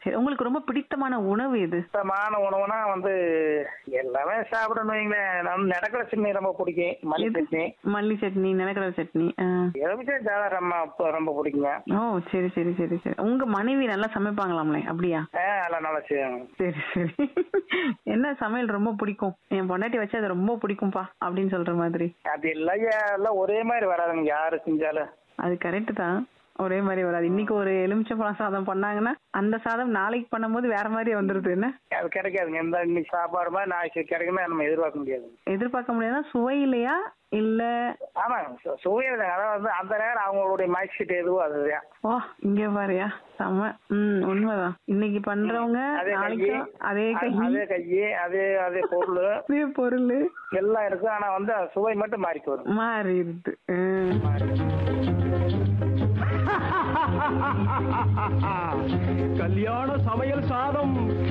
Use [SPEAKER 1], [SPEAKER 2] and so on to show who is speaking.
[SPEAKER 1] சரி உங்களுக்கு ரொம்ப பிடித்தமான உணவு எது
[SPEAKER 2] சுத்தமான உணவுனா வந்து எல்லாமே சாப்பிடணும் வைங்களேன் நம்ம நடக்கிற சட்னி ரொம்ப பிடிக்கும் மல்லி
[SPEAKER 1] எது?
[SPEAKER 2] சட்னி
[SPEAKER 1] மல்லி சட்னி நிலக்கடலை சட்னி ஆ.
[SPEAKER 2] எலுமிச்சை சாதம் ரொம்ப ரொம்ப பிடிக்குங்க
[SPEAKER 1] ஓ சரி சரி சரி சரி உங்க மனைவி நல்லா சமைப்பாங்களாம்லே அப்படியா
[SPEAKER 2] ஆ நல்லா நல்லா செய்வாங்க
[SPEAKER 1] சரி சரி என்ன சமையல் ரொம்ப பிடிக்கும் என் பொண்டாட்டி வச்சு அது ரொம்ப பிடிக்கும்பா அப்படின்னு சொல்ற மாதிரி
[SPEAKER 2] அது எல்லாம் எல்லாம் ஒரே மாதிரி வராதுங்க யாரு செஞ்சாலும்
[SPEAKER 1] அது கரெக்ட் தான் ஒரே மாதிரி வராது இன்னைக்கு ஒரு எலுமிச்சம்பழம் சாதம் பண்ணாங்கன்னா அந்த சாதம் நாளைக்கு பண்ணும்போது வேற மாதிரி வந்துருது என்ன
[SPEAKER 2] அது கிடைக்காதுங்க இந்த இன்னைக்கு சாப்பாடு மாதிரி நாளைக்கு கிடைக்குமே நம்ம எதிர்பார்க்க முடியாது
[SPEAKER 1] எதிர்பார்க்க முடியாதுன்னா சுவை இல்லையா இல்ல
[SPEAKER 2] ஆமாங்க சு- சுவையில் அதாவது வந்து அந்த நேரம் அவங்களுடைய மைக் ஷீட் எதுவோ அதுதான்
[SPEAKER 1] ஓ இங்க பாருயா செம்ம ம் உண்மைதான் இன்னைக்கு பண்றவங்க
[SPEAKER 2] அதே கை
[SPEAKER 1] நாளைக்கும் அதே கை
[SPEAKER 2] அதே கை அதே அதே பொருள்
[SPEAKER 1] அதே பொருள்
[SPEAKER 2] எல்லாம் இருக்கு ஆனா வந்து அது சுவை மட்டும் மாறிக்கு வரும்
[SPEAKER 1] மாறிடுது ம்.
[SPEAKER 3] கல்யாண சமையல் சாதம்